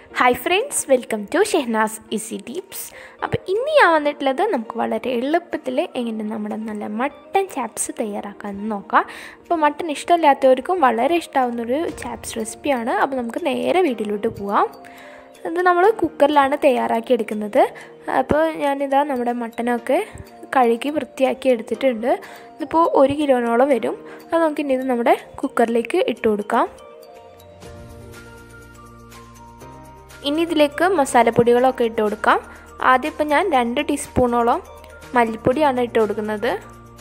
hi friends welcome to Shehnaz easy tips അപ്പോൾ ഇന്ന് ഞാൻ വന്നിട്ടുള്ളത് നമുക്ക് വളരെ എളുപ്പത്തിൽ എങ്ങനെ നമ്മുടെ നല്ല മട്ടൻ ചാപ്സ് തയ്യാറാക്കാമെന്ന് നോക്കാം അപ്പോൾ മട്ടൻ ഇഷ്ടമില്ലാത്തവർക്കും വളരെ ഇഷ്ടമാവുന്നൊരു ചാപ്സ് റെസിപ്പിയാണ് അപ്പോൾ നമുക്ക് നേരെ വീട്ടിലോട്ട് പോവാം ഇത് നമ്മൾ കുക്കറിലാണ് തയ്യാറാക്കി എടുക്കുന്നത് അപ്പോൾ ഞാനിതാ നമ്മുടെ മട്ടനൊക്കെ കഴുകി വൃത്തിയാക്കി എടുത്തിട്ടുണ്ട് ഇതിപ്പോൾ ഒരു കിലോനോളം വരും അത് നമുക്കിനി ഇത് നമ്മുടെ കുക്കറിലേക്ക് ഇട്ട് കൊടുക്കാം ഇനി ഇതിലേക്ക് മസാലപ്പൊടികളൊക്കെ ഇട്ട് കൊടുക്കാം ആദ്യം ഇപ്പം ഞാൻ രണ്ട് ടീസ്പൂണോളം മല്ലിപ്പൊടിയാണ് ഇട്ട് കൊടുക്കുന്നത്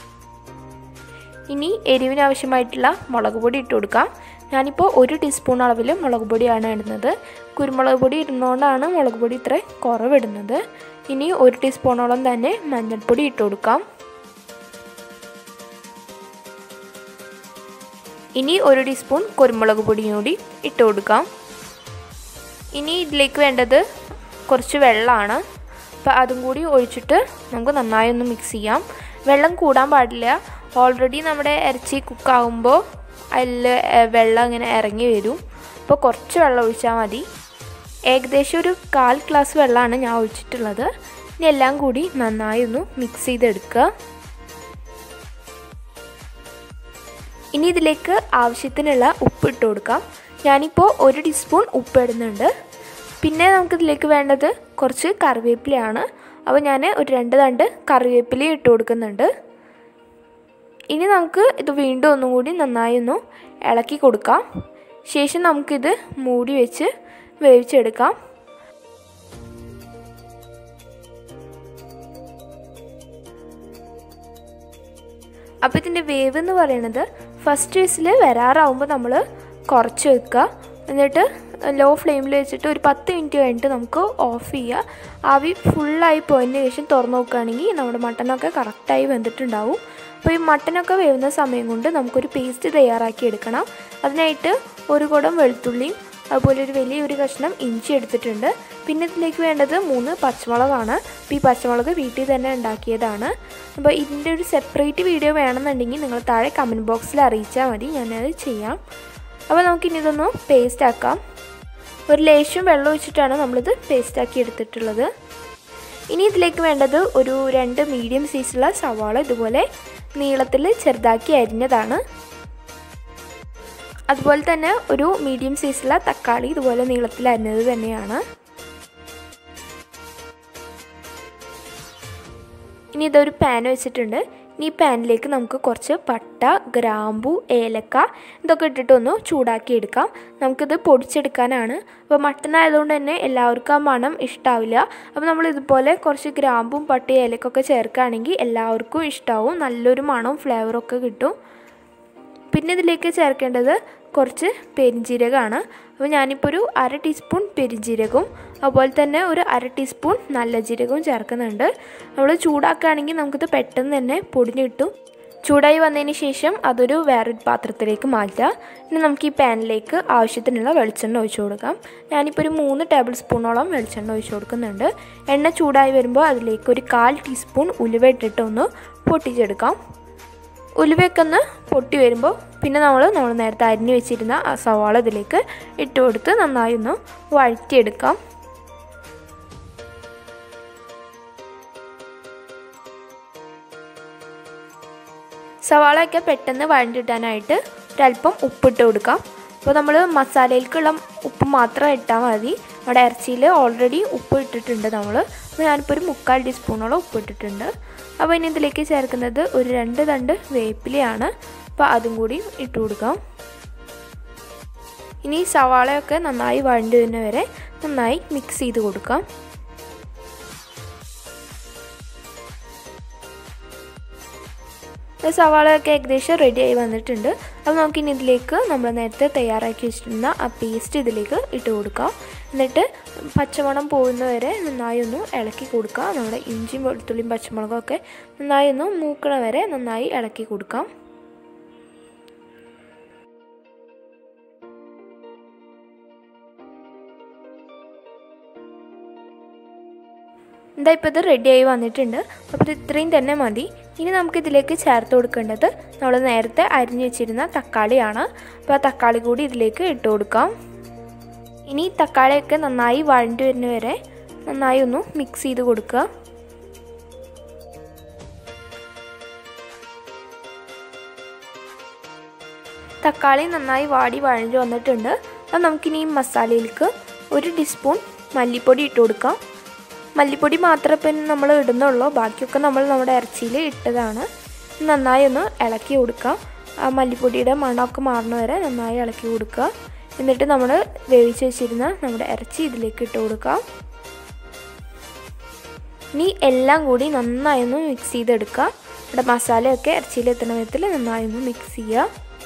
ഇനി എരിവിന് ആവശ്യമായിട്ടുള്ള മുളക് പൊടി ഇട്ട് കൊടുക്കാം ഞാനിപ്പോൾ ഒരു ടീസ്പൂൺ അളവിൽ മുളക് പൊടിയാണ് ഇടുന്നത് കുരുമുളക് പൊടി ഇടുന്നതുകൊണ്ടാണ് മുളക് പൊടി ഇത്ര കുറവിടുന്നത് ഇനി ഒരു ടീസ്പൂണോളം തന്നെ മഞ്ഞൾപ്പൊടി ഇട്ട് കൊടുക്കാം ഇനി ഒരു ടീസ്പൂൺ കുരുമുളക് പൊടിയും കൂടി ഇട്ട് കൊടുക്കാം ഇനി ഇതിലേക്ക് വേണ്ടത് കുറച്ച് വെള്ളമാണ് അപ്പോൾ അതും കൂടി ഒഴിച്ചിട്ട് നമുക്ക് നന്നായി ഒന്ന് മിക്സ് ചെയ്യാം വെള്ളം കൂടാൻ പാടില്ല ഓൾറെഡി നമ്മുടെ ഇറച്ചി കുക്കാകുമ്പോൾ അതിൽ വെള്ളം ഇങ്ങനെ ഇറങ്ങി വരും അപ്പോൾ കുറച്ച് വെള്ളം ഒഴിച്ചാൽ മതി ഏകദേശം ഒരു കാൽ ഗ്ലാസ് വെള്ളമാണ് ഞാൻ ഒഴിച്ചിട്ടുള്ളത് ഇനി എല്ലാം കൂടി നന്നായി ഒന്ന് മിക്സ് ചെയ്തെടുക്കുക ഇനി ഇതിലേക്ക് ആവശ്യത്തിനുള്ള ഉപ്പ് ഇട്ട് കൊടുക്കാം ഞാനിപ്പോൾ ഒരു ടീസ്പൂൺ ഉപ്പ് ഇടുന്നുണ്ട് പിന്നെ നമുക്കിതിലേക്ക് വേണ്ടത് കുറച്ച് കറിവേപ്പിലയാണ് അപ്പോൾ ഞാൻ ഒരു രണ്ട് തണ്ട് കറിവേപ്പില ഇട്ട് കൊടുക്കുന്നുണ്ട് ഇനി നമുക്ക് ഇത് വീണ്ടും ഒന്നും കൂടി നന്നായി ഒന്ന് ഇളക്കി കൊടുക്കാം ശേഷം നമുക്കിത് മൂടി വെച്ച് വേവിച്ചെടുക്കാം അപ്പോൾ ഇതിൻ്റെ വേവ് എന്ന് പറയുന്നത് ഫസ്റ്റ് വിസിൽ വരാറാവുമ്പോൾ നമ്മൾ കുറച്ച് വെക്കുക എന്നിട്ട് ലോ ഫ്ലെയിമിൽ വെച്ചിട്ട് ഒരു പത്ത് മിനിറ്റ് കഴിഞ്ഞിട്ട് നമുക്ക് ഓഫ് ചെയ്യുക ആവി ഫുള്ളായി പോയതിന് ശേഷം തുറന്ന് നോക്കുകയാണെങ്കിൽ നമ്മുടെ മട്ടനൊക്കെ കറക്റ്റായി വെന്തിട്ടുണ്ടാവും അപ്പോൾ ഈ മട്ടനൊക്കെ വേവുന്ന സമയം കൊണ്ട് നമുക്കൊരു പേസ്റ്റ് തയ്യാറാക്കി എടുക്കണം അതിനായിട്ട് ഒരു കുടം വെളുത്തുള്ളിയും അതുപോലെ ഒരു വലിയൊരു കഷ്ണം ഇഞ്ചി എടുത്തിട്ടുണ്ട് പിന്നെ ഇതിലേക്ക് വേണ്ടത് മൂന്ന് പച്ചമുളകാണ് അപ്പോൾ ഈ പച്ചമുളക് വീട്ടിൽ തന്നെ ഉണ്ടാക്കിയതാണ് അപ്പോൾ ഇതിൻ്റെ ഒരു സെപ്പറേറ്റ് വീഡിയോ വേണമെന്നുണ്ടെങ്കിൽ നിങ്ങൾ താഴെ കമൻറ്റ് ബോക്സിൽ അറിയിച്ചാൽ മതി ഞാനത് ചെയ്യാം അപ്പോൾ നമുക്കിനി ഇതൊന്ന് പേസ്റ്റ് ആക്കാം ഒരു ലേശം വെള്ളം ഒഴിച്ചിട്ടാണ് നമ്മളിത് പേസ്റ്റ് ആക്കി എടുത്തിട്ടുള്ളത് ഇനി ഇതിലേക്ക് വേണ്ടത് ഒരു രണ്ട് മീഡിയം സൈസുള്ള സവാള ഇതുപോലെ നീളത്തിൽ ചെറുതാക്കി അരിഞ്ഞതാണ് അതുപോലെ തന്നെ ഒരു മീഡിയം സൈസുള്ള തക്കാളി ഇതുപോലെ നീളത്തിൽ അരിഞ്ഞത് തന്നെയാണ് ഇനി ഇതൊരു പാൻ വെച്ചിട്ടുണ്ട് ഇനി ഈ പാനിലേക്ക് നമുക്ക് കുറച്ച് പട്ട ഗ്രാമ്പു ഏലക്ക ഇതൊക്കെ ഇട്ടിട്ടൊന്ന് ചൂടാക്കി എടുക്കാം നമുക്കിത് പൊടിച്ചെടുക്കാനാണ് അപ്പോൾ മട്ടൻ ആയതുകൊണ്ട് തന്നെ എല്ലാവർക്കും ആ മണം ഇഷ്ടാവില്ല അപ്പോൾ നമ്മൾ ഇതുപോലെ കുറച്ച് ഗ്രാമ്പും പട്ടയും ഏലക്കൊക്കെ ചേർക്കുകയാണെങ്കിൽ എല്ലാവർക്കും ഇഷ്ടാവും നല്ലൊരു മണവും ഫ്ലേവറൊക്കെ കിട്ടും പിന്നെ ഇതിലേക്ക് ചേർക്കേണ്ടത് കുറച്ച് പെരിഞ്ജീരകമാണ് അപ്പോൾ ഞാനിപ്പോൾ ഒരു അര ടീസ്പൂൺ പെരിഞ്ജീരകവും അതുപോലെ തന്നെ ഒരു അര ടീസ്പൂൺ നല്ല ജീരകവും ചേർക്കുന്നുണ്ട് നമ്മൾ ചൂടാക്കുകയാണെങ്കിൽ നമുക്കിത് പെട്ടെന്ന് തന്നെ പൊടിഞ്ഞ് കിട്ടും ചൂടായി വന്നതിന് ശേഷം അതൊരു വേറൊരു പാത്രത്തിലേക്ക് മാറ്റുക ഇനി നമുക്ക് ഈ പാനിലേക്ക് ആവശ്യത്തിനുള്ള വെളിച്ചെണ്ണ ഒഴിച്ചു കൊടുക്കാം ഞാനിപ്പോൾ ഒരു മൂന്ന് ടേബിൾ സ്പൂണോളം വെളിച്ചെണ്ണ ഒഴിച്ചു കൊടുക്കുന്നുണ്ട് എണ്ണ ചൂടായി വരുമ്പോൾ അതിലേക്ക് ഒരു കാൽ ടീസ്പൂൺ ഉലുവ ഇട്ടിട്ട് ഒന്ന് പൊട്ടിച്ചെടുക്കാം ഉലുവയൊക്കെ ഒന്ന് പൊട്ടി വരുമ്പോൾ പിന്നെ നമ്മൾ നമ്മൾ നേരത്തെ അരിഞ്ഞു വെച്ചിരുന്ന ആ സവാള ഇതിലേക്ക് ഇട്ട് കൊടുത്ത് നന്നായി ഒന്ന് വഴറ്റിയെടുക്കാം സവാളയൊക്കെ പെട്ടെന്ന് വഴണ്ടിട്ടാനായിട്ട് ഒരല്പം ഉപ്പിട്ട് കൊടുക്കാം അപ്പോൾ നമ്മൾ മസാലയിലേക്കുള്ള ഉപ്പ് മാത്രം ഇട്ടാൽ മതി നമ്മുടെ ഇറച്ചിയിൽ ഓൾറെഡി ഉപ്പ് ഇട്ടിട്ടുണ്ട് നമ്മൾ അപ്പോൾ ഞാനിപ്പോൾ ഒരു മുക്കാൽ ടീസ്പൂണോളം ഉപ്പ് ഇട്ടിട്ടുണ്ട് അപ്പോൾ ഇനി ഇതിലേക്ക് ചേർക്കുന്നത് ഒരു രണ്ട് തണ്ട് വേപ്പിലയാണ് അപ്പോൾ അതും കൂടി ഇട്ട് കൊടുക്കാം ഇനി സവാളയൊക്കെ നന്നായി വഴണ്ടി വരുന്നവരെ നന്നായി മിക്സ് ചെയ്ത് കൊടുക്കാം സവാളയൊക്കെ ഏകദേശം റെഡിയായി വന്നിട്ടുണ്ട് അപ്പോൾ നമുക്കിനി ഇതിലേക്ക് നമ്മൾ നേരത്തെ തയ്യാറാക്കി വെച്ചിരുന്ന ആ പേസ്റ്റ് ഇതിലേക്ക് ഇട്ട് കൊടുക്കാം എന്നിട്ട് പച്ചമണം പോകുന്നവരെ നന്നായി ഒന്ന് ഇളക്കി കൊടുക്കുക നമ്മുടെ ഇഞ്ചിയും വെളുത്തുള്ളിയും പച്ചമുളകും ഒക്കെ നന്നായി ഒന്ന് മൂക്കണ വരെ നന്നായി ഇളക്കി കൊടുക്കാം എന്താ ഇപ്പോൾ ഇത് റെഡിയായി വന്നിട്ടുണ്ട് അപ്പോൾ ഇത് ഇത്രയും തന്നെ മതി ഇനി നമുക്കിതിലേക്ക് ചേർത്ത് കൊടുക്കേണ്ടത് നമ്മൾ നേരത്തെ അരിഞ്ഞു വെച്ചിരുന്ന തക്കാളിയാണ് അപ്പോൾ ആ തക്കാളി കൂടി ഇതിലേക്ക് ഇട്ട് കൊടുക്കാം ഇനി തക്കാളിയൊക്കെ നന്നായി വഴണ്ടി വരുന്ന വരെ നന്നായി ഒന്ന് മിക്സ് ചെയ്ത് കൊടുക്കുക തക്കാളി നന്നായി വാടി വഴഞ്ഞു വന്നിട്ടുണ്ട് അപ്പം നമുക്കിനി ഈ മസാലയിലേക്ക് ഒരു ടീസ്പൂൺ മല്ലിപ്പൊടി ഇട്ട് കൊടുക്കാം മല്ലിപ്പൊടി മാത്രമേ ഇപ്പം നമ്മൾ ഇടുന്നുള്ളൂ ബാക്കിയൊക്കെ നമ്മൾ നമ്മുടെ ഇറച്ചിയിൽ ഇട്ടതാണ് നന്നായി ഒന്ന് ഇളക്കി കൊടുക്കുക ആ മല്ലിപ്പൊടിയുടെ മണമൊക്കെ മാറുന്ന വരെ നന്നായി ഇളക്കി കൊടുക്കുക എന്നിട്ട് നമ്മൾ വേവിച്ച് വെച്ചിരുന്ന നമ്മുടെ ഇറച്ചി ഇതിലേക്ക് ഇട്ട് കൊടുക്കാം ഇനി എല്ലാം കൂടി നന്നായി ഒന്ന് മിക്സ് ചെയ്തെടുക്കുക നമ്മുടെ മസാലയൊക്കെ ഇറച്ചിയിൽ എത്തുന്ന വിധത്തിൽ നന്നായി ഒന്ന് മിക്സ് ചെയ്യുക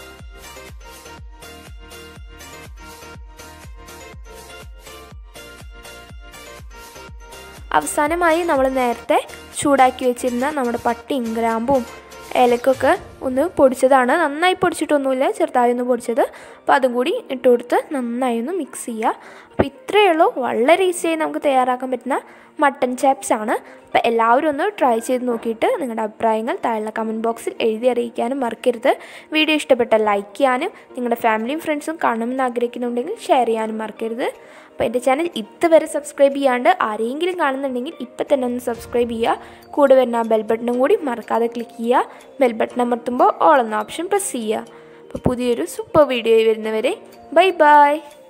അവസാനമായി നമ്മൾ നേരത്തെ ചൂടാക്കി വെച്ചിരുന്ന നമ്മുടെ പട്ടിയും ഗ്രാമ്പും ഏലക്കൊക്കെ ഒന്ന് പൊടിച്ചതാണ് നന്നായി പൊടിച്ചിട്ടൊന്നുമില്ല ചെറുതായി ഒന്ന് പൊടിച്ചത് അപ്പോൾ അതും കൂടി ഇട്ട് കൊടുത്ത് നന്നായി ഒന്ന് മിക്സ് ചെയ്യുക അപ്പോൾ ഇത്രയേ ഉള്ളൂ വളരെ ഈസിയായി നമുക്ക് തയ്യാറാക്കാൻ പറ്റുന്ന മട്ടൻ ചാപ്സ് ആണ് അപ്പോൾ എല്ലാവരും ഒന്ന് ട്രൈ ചെയ്ത് നോക്കിയിട്ട് നിങ്ങളുടെ അഭിപ്രായങ്ങൾ താഴെ കമൻറ്റ് ബോക്സിൽ എഴുതി അറിയിക്കാനും മറക്കരുത് വീഡിയോ ഇഷ്ടപ്പെട്ടാൽ ലൈക്ക് ചെയ്യാനും നിങ്ങളുടെ ഫാമിലിയും ഫ്രണ്ട്സും കാണണമെന്ന് ആഗ്രഹിക്കുന്നുണ്ടെങ്കിൽ ഷെയർ ചെയ്യാനും മറക്കരുത് അപ്പോൾ എൻ്റെ ചാനൽ ഇതുവരെ സബ്സ്ക്രൈബ് ചെയ്യാണ്ട് ആരെങ്കിലും കാണുന്നുണ്ടെങ്കിൽ ഇപ്പം തന്നെ ഒന്ന് സബ്സ്ക്രൈബ് ചെയ്യുക കൂടെ വരുന്ന ആ ബെൽ ബട്ടണും കൂടി മറക്കാതെ ക്ലിക്ക് ചെയ്യുക ബെൽ ബട്ടൺ അമർത്തുമ്പോൾ ഓൾ എന്ന ഓപ്ഷൻ പ്രസ് ചെയ്യുക അപ്പോൾ പുതിയൊരു സൂപ്പർ വീഡിയോ വരുന്നവരെ ബൈ ബൈ